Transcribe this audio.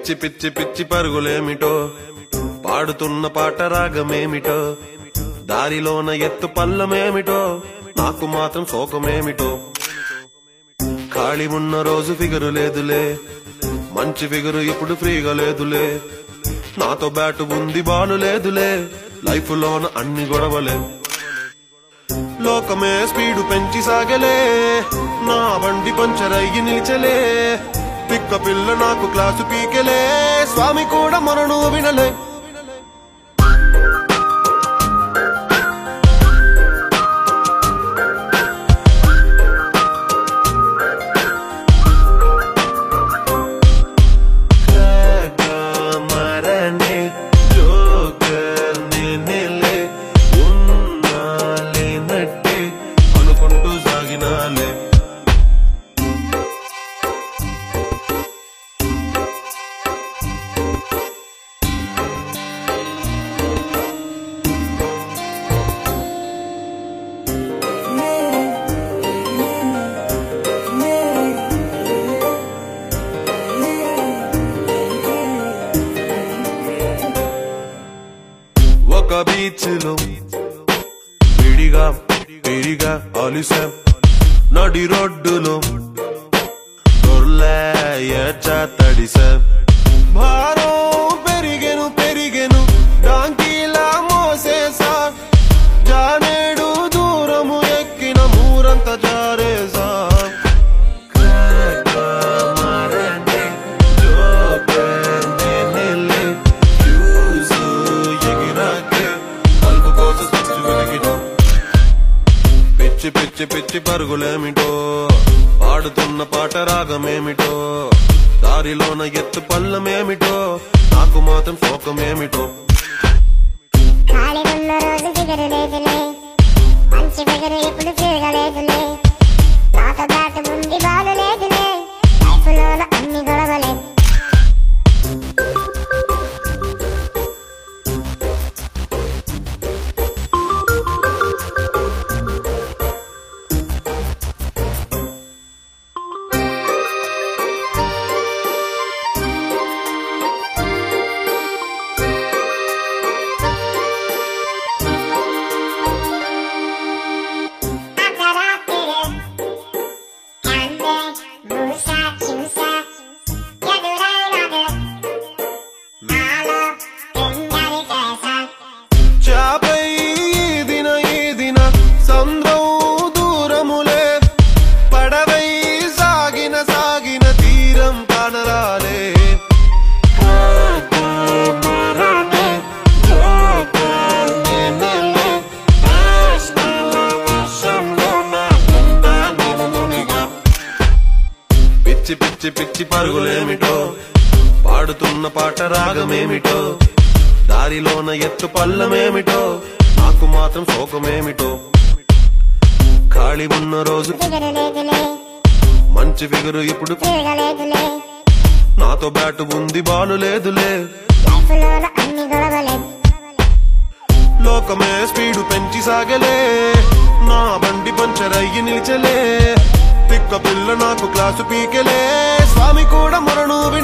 పిచ్చి పిచ్చి పిచ్చి పరుగులేమిటో పాడుతున్న పాట రాగమేమిటో దారిలోన ఎత్తు పల్లమేమిటో నాకు మాత్రం శోకమేమిటో ఖాళీ ఉన్న రోజు ఫిగరు లేదులే మంచి ఫిగరు ఇప్పుడు ఫ్రీగా లేదులే నాతో బ్యాటు ఉంది బాలు లేదులే లైఫ్ లోన అన్ని గొడవలే లోకమే స్పీడు పెంచి సాగలే నా బండి పంచర్ అయ్యి నిలిచలే పిక్క పిల్ల నాకు క్లాసు పీకెలే స్వామి కూడా మరణు వినలే మరణే జోకర్ నేనేలే ఉన్నాలేనట్టే అనుకుంటూ సాగినాలే ఒక బీచ్ లో విడిగా విడిగా అలిసాం నడి రోడ్డులో దొర్లాయచ తడిసాం భారం పెరిగెను పెరిగెను డాంకీలా మోసేసా జానేడు దూరము ఎక్కిన మూరంత జారేసా మరణే జోకర్ నేనెలే చూసు ఎగిరాకే అల్పు కోసం స్విచ్ వెలిగినా పిచ్చి పిచ్చి పిచ్చి పరుగులేమిటో పాడుతున్న పాట రాగమేమిటో దారిలోన ఎత్తు పల్లమేమిటో నాకు మాత్రం శోకమేమిటో ఖాళీ ఉన్న రోజు ఫిగరు లేదులే మంచి ఫిగరు ఎప్పుడు తిరగలేదులే నాతో బ్యాట్ ఉంది బాలు లేదులే లైఫ్ లోన అన్ని గొడవలే అర్ధరాత్రి కందే మూస చూస ఎదురైనది నాలో ఎందరి కేస చాపై ఈదిన ఈదిన సంద్రం దూరములే పడవై సాగిన సాగిన తీరం కానరాలే పిచ్చి పిచ్చి పిచ్చి పరుగులేమిటో పాడుతున్న పాట రాగమేమిటో దారిలోన ఎత్తు పల్లమేమిటో నాకు మాత్రం శోకమేమిటో ఖాళీ ఉన్న రోజు ఫిగరు లేదులే మంచి ఫిగరు ఇప్పుడు తిరగలేదులే నాతో బ్యాటు ఉంది బాలు లేదులే లైఫ్ లోన అన్ని గొడవలే లోకమే స్పీడు పెంచి సాగలే నా బండి పంచర్ అయ్యి నిలిచలే తిక్క పిల్ల నాకు క్లాసు పీకెలే స్వామి కూడా మరణు